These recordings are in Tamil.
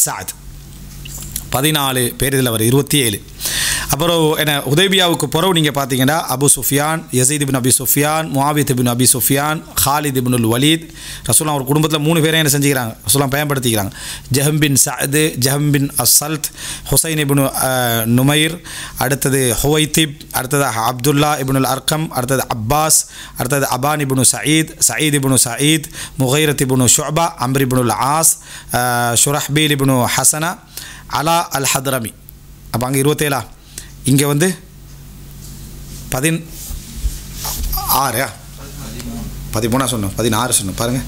சாத் பதினாலு பேர் இதில் வரும் இருபத்தி ஏழு அப்புறம் என்ன உதேபியாவுக்கு பிறகு நீங்கள் பார்த்தீங்கன்னா Abu Sufyan Yazid bin Abi Sufyan Muawiya bin Abi Sufyan Khalid bin Walid ரசூலாம் ஒரு குடும்பத்தில் மூணு பேரை என்ன செஞ்சுக்கிறாங்க ரசூலாம் பயன்படுத்திக்கிறாங்க ஜஹம் பின் சஅது ஜஹம் பின் அசல்த் ஹுசைன் இப்னு அஹ், நுமைர் அடுத்தது ஹுவைத்திப் அடுத்தது அப்துல்லா இப்னுல் அர்கம் அடுத்தது அப்பாஸ் அடுத்தது Aban ibn Saeed Saeed ibn Saeed Mughira ibn Shuba Amr ibn al As அஹ், Shurahbil ibn Hasana Ala al ஹத்ரமி அப்போ அங்கே இருபத்தேழா இங்கே வந்து பதின் ஆறா பதிமூணா சொன்னோம் பதினாறு சொன்னோம் பாருங்க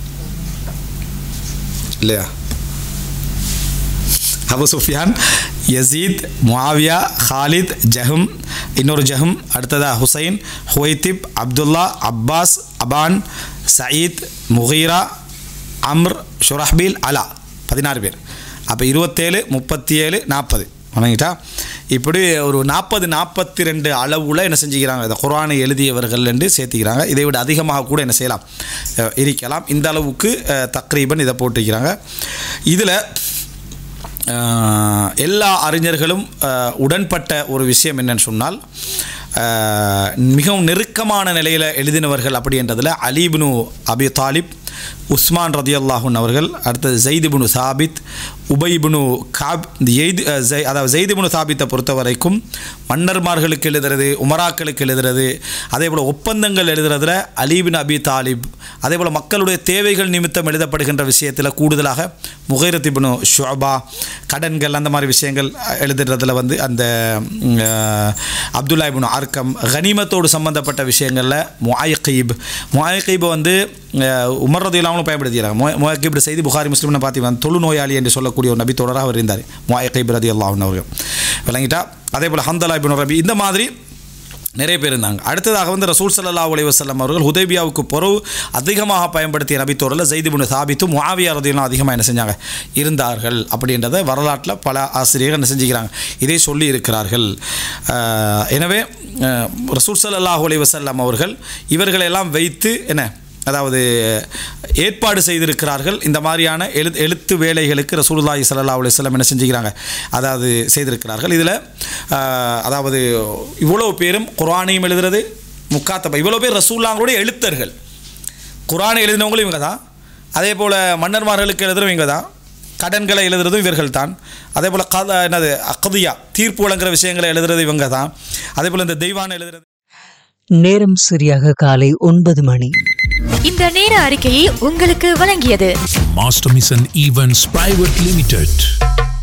இல்லையா Abu Sufyan Yazid Muawiya Khalid Jahm இன்னொரு ஜஹம் அடுத்ததா Hussain Huwaitib Abdullah Abbas Aban Saeed Mughira Amr Shurahbil Ala பதினாறு பேர் அப்போ இருபத்தேழு முப்பத்தி ஏழு நாற்பது வணங்கிட்டா இப்படி ஒரு நாற்பது நாற்பத்தி ரெண்டு அளவில் என்ன செஞ்சுக்கிறாங்க இந்த குரானை எழுதியவர்கள் என்று சேர்த்திக்கிறாங்க இதை விட அதிகமாக கூட என்ன செய்யலாம் அஹ், இருக்கலாம் இந்த அளவுக்கு அஹ், தக்ரீபன் இதை போட்டுக்கிறாங்க இதில் ஆஹ், எல்லா அறிஞர்களும் ஆஹ், உடன்பட்ட ஒரு விஷயம் என்னன்னு சொன்னால் ஆஹ், மிகவும் நெருக்கமான நிலையில் எழுதினவர்கள் அப்படின்றதில் அலிபினு அபி தாலிப் உஸ்மான் ரதியல்லாஹுன் அவர்கள் அடுத்தது ஜெய்திபுனு சாபித் உபைபுனு காப் இந்த எய்து அஹ், ஜெய் அதாவது ஜெய்திபுனு சாபித்தை பொறுத்த வரைக்கும் மன்னர்மார்களுக்கு எழுதுறது உமராக்களுக்கு எழுதுறது அதே போல் ஒப்பந்தங்கள் எழுதுறதுல அலிபின் அபி தாலிப் அதே போல் மக்களுடைய தேவைகள் நிமித்தம் எழுதப்படுகின்ற விஷயத்தில் கூடுதலாக முகைரத் இப்னு ஷுபா கடன்கள் அந்த மாதிரி விஷயங்கள் அஹ், எழுதுறதுல வந்து அந்த ம், அஹ், அப்துல்லா இப்னு ஆர்க்கம் கனிமத்தோடு சம்பந்தப்பட்ட விஷயங்களில் முஆயகீப் முஆயகீபை வந்து அஹ், உமர் ரதி இல்லாமலும் பயன்படுத்திக்கிறாங்க முஆயகீப் செய்தி புகாரி முஸ்லிம்னு பார்த்து தொழுநோயாளி என்று சொல்லக்கூடிய ஒரு நபி தொடராக அவர் இருந்தார் முஆயகீப் ரதி அல்லாஹன் அவர்கள் விளங்கிட்டா அதே போல் ஹந்தலா இப்னு ரபி இந்த மாதிரி நிறைய பேர் இருந்தாங்க அடுத்ததாக வந்து ரசூல் ஸல்லல்லாஹு அலைஹி வஸல்லம் அவர்கள் ஹுதைபியாவுக்கு பிறகு அதிகமாக பயன்படுத்திய நபித்தோரில் ஜெய்திபுன் சாபித்தும் முஆவியா ரதியெல்லாம் அதிகமாக என்ன செஞ்சாங்க இருந்தார்கள் அப்படின்றத வரலாற்றில் பல ஆசிரியர்கள் என்ன செஞ்சுக்கிறாங்க இதை சொல்லி இருக்கிறார்கள் ஆஹ், எனவே ஆஹ், ரசூல் ஸல்லல்லாஹு அலைஹி வஸல்லம் அவர்கள் இவர்களெல்லாம் வைத்து என்ன அதாவது ஏற்பாடு செய்திருக்கிறார்கள் இந்த மாதிரியான எழு எழுத்து வேலைகளுக்கு ரசூலுல்லாஹி ஸல்லல்லாஹு அலைஹி வஸல்லம் என்ன செஞ்சுக்கிறாங்க அதாவது செய்திருக்கிறார்கள் இதில் அதாவது இவ்வளோ பேரும் குர்ஆனையும் எழுதுறது முக்காத்தபா இவ்வளோ பேர் ரசூல்லாங்களுடைய எழுத்தர்கள் குர்ஆனை எழுதினவங்களும் இவங்க தான் அதே போல் மன்னர்மார்களுக்கு எழுதுறவங்க இவங்க தான் கடன்களை எழுதுறதும் இவர்கள் தான் அதே போல் கத என்னது அக்கதியா தீர்ப்பு வழங்குற விஷயங்களை எழுதுறது இவங்க தான் அதே போல் இந்த தெய்வான எழுதுறது நேரம் சரியாக காலை ஒன்பது மணி இந்த நேர அறிக்கையை உங்களுக்கு வழங்கியது Master Mission Events Private Limited.